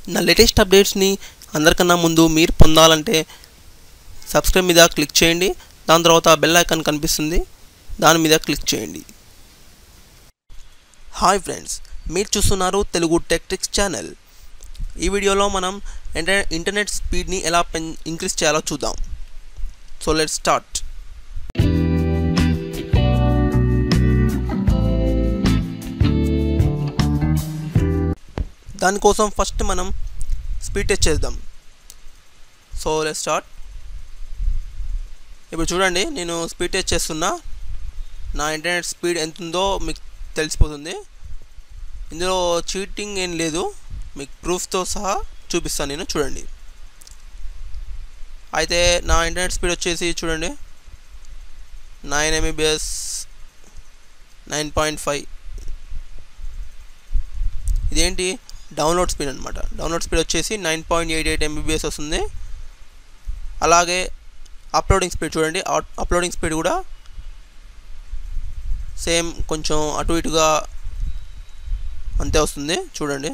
నా లేటెస్ట్ అప్డేట్స్ని అందరికన్నా ముందు మీరు పొందాలంటే సబ్స్క్రైబ్ మీద క్లిక్ చేయండి దాని తర్వాత బెల్ ఐకాన్ కనిపిస్తుంది దాని మీద క్లిక్ చేయండి హాయ్ ఫ్రెండ్స్ మీరు చూస్తున్నారు తెలుగు టెక్ట్రిక్స్ ఛానల్ ఈ వీడియోలో మనం ఇంటర్ ఇంటర్నెట్ స్పీడ్ని ఎలా పెన్ ఇంక్రీజ్ చేయాలో చూద్దాం సో లెట్ స్టార్ట్ దానికోసం ఫస్ట్ మనం స్పీడ్ టెస్ట్ చేద్దాం సో లెట్ స్టార్ట్ ఇప్పుడు చూడండి నేను స్పీడ్ టెస్ట్ చేస్తున్నా నా ఇంటర్నెట్ స్పీడ్ ఎంత ఉందో మీకు తెలిసిపోతుంది ఇందులో చీటింగ్ ఏం లేదు మీకు ప్రూఫ్తో సహా చూపిస్తాను నేను చూడండి అయితే నా ఇంటర్నెట్ స్పీడ్ వచ్చేసి చూడండి nine MBBS nine point five ఇదేంటి డౌన్లోడ్ స్పీడ్ అనమాట డౌన్లోడ్ స్పీడ్ వచ్చేసి nine point eight eight MBBS వస్తుంది అలాగే అప్లోడింగ్ స్పీడ్ చూడండి అప్లోడింగ్ స్పీడ్ కూడా సేమ్ కొంచెం అటు ఇటుగా అంతే వస్తుంది చూడండి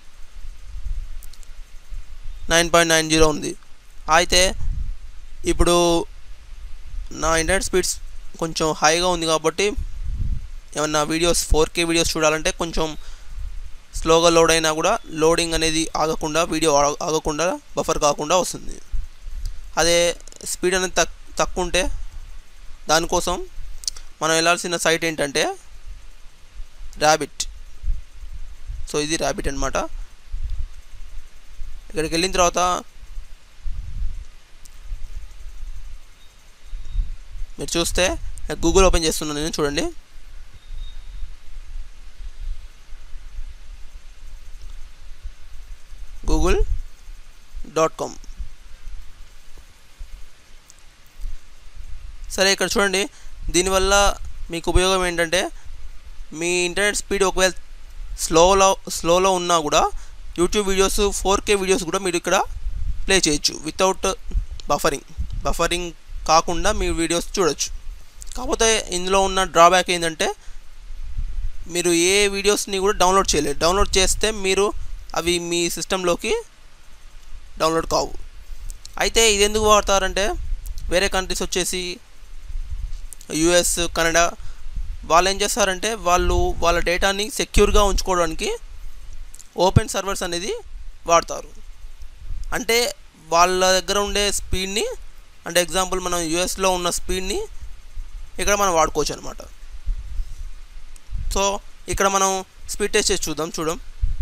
నైన్ పాయింట్ నైన్ జీరో ఉంది అయితే ఇప్పుడు నా ఇంటర్నెట్ స్పీడ్స్ కొంచెం హైగా ఉంది కాబట్టి ఏమన్నా వీడియోస్ ఫోర్ కే వీడియోస్ చూడాలంటే కొంచెం స్లోగా లోడ్ అయినా కూడా లోడింగ్ అనేది ఆగకుండా వీడియో ఆగకుండా బఫర్ కాకుండా వస్తుంది అదే స్పీడ్ అనేది తక్ తక్కువ ఉంటే దానికోసం మనం వెళ్ళాల్సిన సైట్ ఏంటంటే ర్యాబిట్ సో ఇది ర్యాబిట్ అనమాట ఇక్కడికి వెళ్ళిన తర్వాత మీరు చూస్తే గూగుల్ ఓపెన్ చేస్తున్నాను నేను చూడండి గూగుల్ డాట్ కామ్ సరే ఇక్కడ చూడండి దీనివల్ల మీకు ఉపయోగం ఏంటంటే మీ ఇంటర్నెట్ స్పీడ్ ఒకవేళ స్లోలో స్లోలో ఉన్నా కూడా YouTube videos four K videos కూడా మీరు ఇక్కడ ప్లే చేయొచ్చు వితౌట్ బఫరింగ్ బఫరింగ్ కాకుండా మీ వీడియోస్ చూడొచ్చు కాకపోతే ఇందులో ఉన్న డ్రాబ్యాక్ ఏంటంటే మీరు ఏ వీడియోస్ని కూడా డౌన్లోడ్ చేయలేరు డౌన్లోడ్ చేస్తే మీరు అవి మీ సిస్టంలోకి డౌన్లోడ్ కావు అయితే ఇది ఎందుకు వాడతారంటే వేరే కంట్రీస్ వచ్చేసి యుఎస్ కెనడా వాళ్ళు ఏం చేస్తారంటే వాళ్ళు వాళ్ళ డేటాని సెక్యూర్గా ఉంచుకోవడానికి ఓపెన్ సర్వర్స్ అనేది వాడతారు అంటే వాళ్ళ దగ్గర ఉండే స్పీడ్ని అంటే ఎగ్జాంపుల్ మనం యుఎస్లో ఉన్న స్పీడ్ని ఇక్కడ మనం వాడుకోవచ్చు అనమాట సో ఇక్కడ మనం స్పీడ్ టెస్ట్ చేసి చూద్దాం చూద్దాం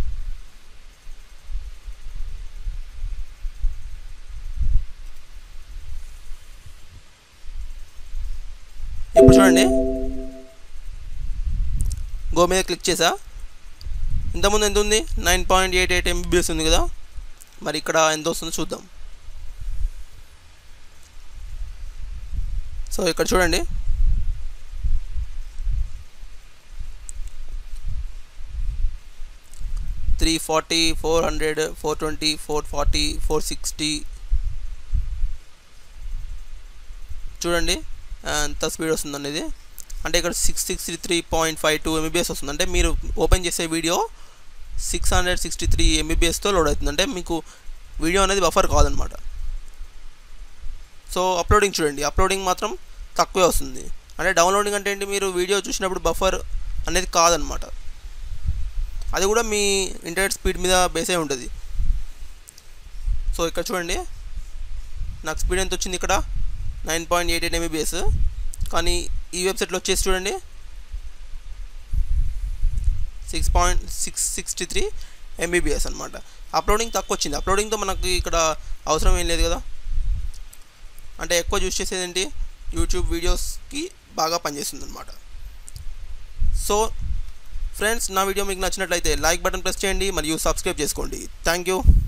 ఇప్పుడు చూడండి గో మీద క్లిక్ చేసా ఇంతకుముందు ఎంత ఉంది nine point eight eight MBBS ఉంది కదా మరి ఇక్కడ ఎంత వస్తుందో చూద్దాం సో ఇక్కడ చూడండి three forty four hundred four twenty four forty four sixty చూడండి ఎంత స్పీడ్ వస్తుంది అనేది అంటే ఇక్కడ six sixty three point five two Mbps వస్తుంది అంటే మీరు ఓపెన్ చేసే video six hundred sixty three ఎంబీబీఎస్తో లోడ్ అవుతుంది అంటే మీకు వీడియో అనేది బఫర్ కాదనమాట సో అప్లోడింగ్ చూడండి అప్లోడింగ్ మాత్రం తక్కువే వస్తుంది అంటే డౌన్లోడింగ్ అంటే ఏంటి మీరు వీడియో చూసినప్పుడు బఫర్ అనేది కాదనమాట అది కూడా మీ ఇంటర్నెట్ స్పీడ్ మీద బేస్ అయి ఉంటుంది సో ఇక్కడ చూడండి నాకు స్పీడ్ ఎంత వచ్చింది ఇక్కడ nine point eight eight Mbps కానీ ఈ వెబ్సైట్లో వచ్చేసి చూడండి six point six sixty three Mbps అనమాట అప్లోడింగ్ తక్కువ వచ్చింది అప్లోడింగ్తో మనకి ఇక్కడ అవసరం ఏం లేదు కదా అంటే ఎక్కువ చూస్ చేసేది ఏంటి యూట్యూబ్ వీడియోస్కి బాగా పనిచేస్తుంది అనమాట సో ఫ్రెండ్స్ నా వీడియో మీకు నచ్చినట్లయితే లైక్ బటన్ ప్రెస్ చేయండి మరియు సబ్స్క్రైబ్ చేసుకోండి థ్యాంక్ యూ